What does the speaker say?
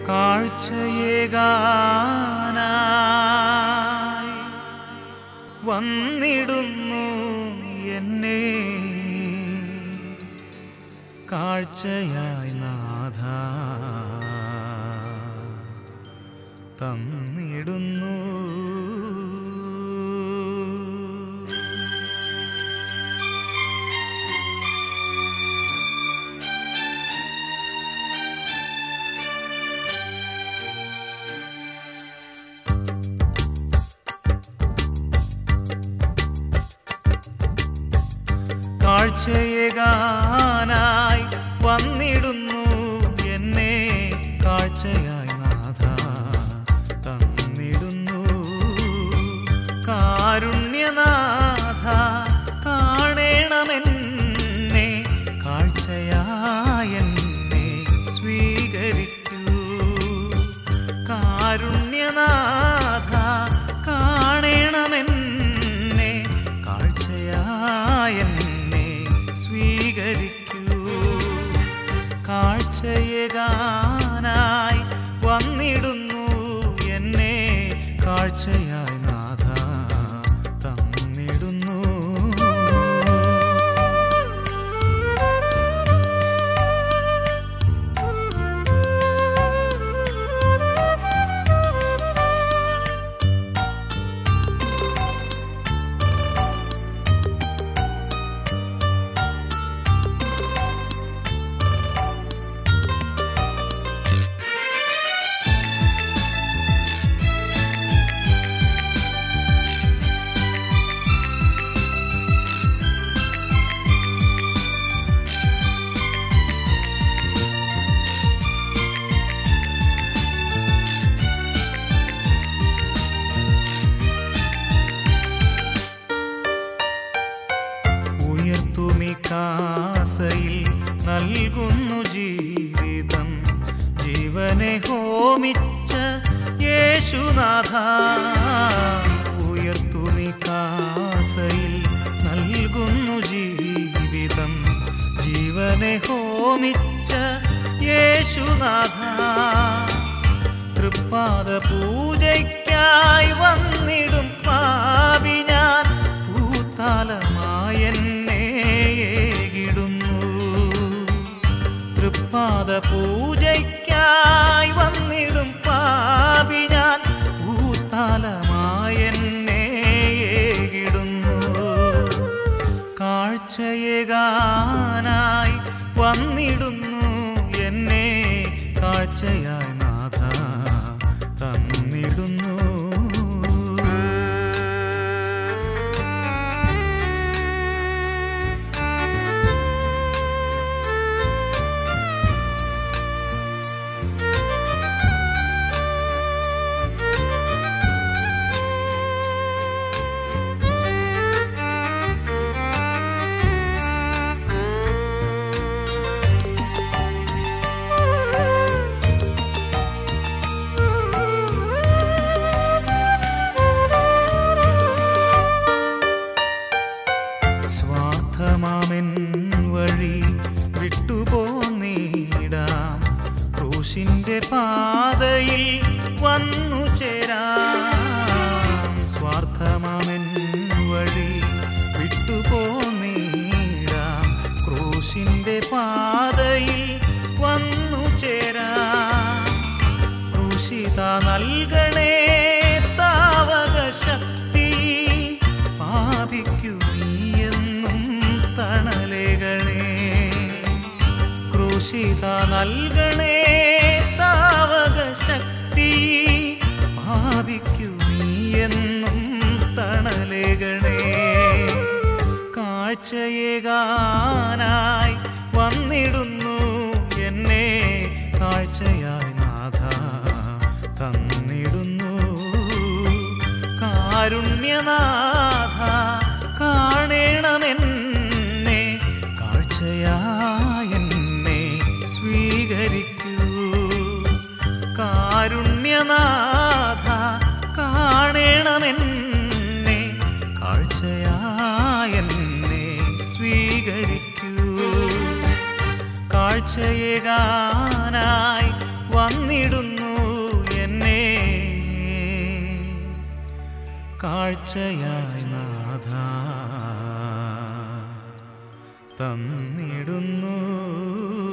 കാഴ്ചയേകാനായി വന്നിടുന്നു എന്നെ കാഴ്ചയായി നാഥ തന്നിടുന്നു കാഴ്ചയേകാനായി വന്നിടുന്നു എന്നെ കാഴ്ചയായി നാഥ തന്നിടുന്നു കാരുണ്യനാഥ കാണേണമെന്നെ കാഴ്ചയായെന്നെ സ്വീകരിക്കൂ കാരുണ്യനാഥ കാണേണമെന്നെ കാഴ്ചയായെന്നെ സ്വീകരിക്കൂ കാഴ്ചയേകാനായി വന്നിടുന്നു എന്നെ കാഴ്ചയായി നാഥ തന്നിടുന്നു ഉയർത്തുമി കാസയിൽ നൽകുന്നു ജീവിതം ജീവനെ ഹോമിച്ച യേശുനാഥ ഉയർത്തുമി കാസയിൽ നൽകുന്നു ജീവിതം ജീവനെ ഹോമിച്ച യേശുനാഥ തൃപ്പാദ പൂജയ്ക്കായി വന്നിടും പാപി ഞാൻ ഭൂതാലമായെന്നെ ഏകിടുന്നു തൃപ്പാദ പൂജയ്ക്കായി വന്നിടും പാപി ഞാൻ ഭൂതാലമായെന്നെ ഏകിടുന്നു കാഴ്ചയേകാനായി വന്നിടുന്നു എന്നെ കാഴ്ചയായി നാഥ തന്നിടുന്നു സ്വാർത്ഥമാമെൻ വഴി വിട്ടുപോന്നിടാം ക്രൂശിന്റെ പാതയിൽ വന്നു ചേരാം സ്വാർത്ഥമാമെൻ വഴി വിട്ടുപോന്നിടാം ക്രൂശിന്റെ പാതയിൽ വന്നു ചേരാം ക്രൂശിത നൽകണേ താവക ശക്തി പാപിക്കു നീയെന്നും തണലേകണേ ക്രൂശിത നൽകണേ താവക ശക്തി പാപിക്കു നീയെന്നും തണലേകണേ കാഴ്ചയേകാനായി വന്നിടുന്നു എന്നെ കാഴ്ചയായി നാഥ തന്നിടുന്നു കാരുണ്യനാഥ കാണേണമെന്നെ കാഴ്ചയായെന്നെ സ്വീകരിക്കൂ കാരുണ്യനാഥ കാണേണമെന്നെ കാഴ്ചയായെന്നെ സ്വീകരിക്കൂ കാഴ്ചയേകാനായി വന്നിടുന്നു കാഴ്ചയായി നാഥ തന്നിടുന്നു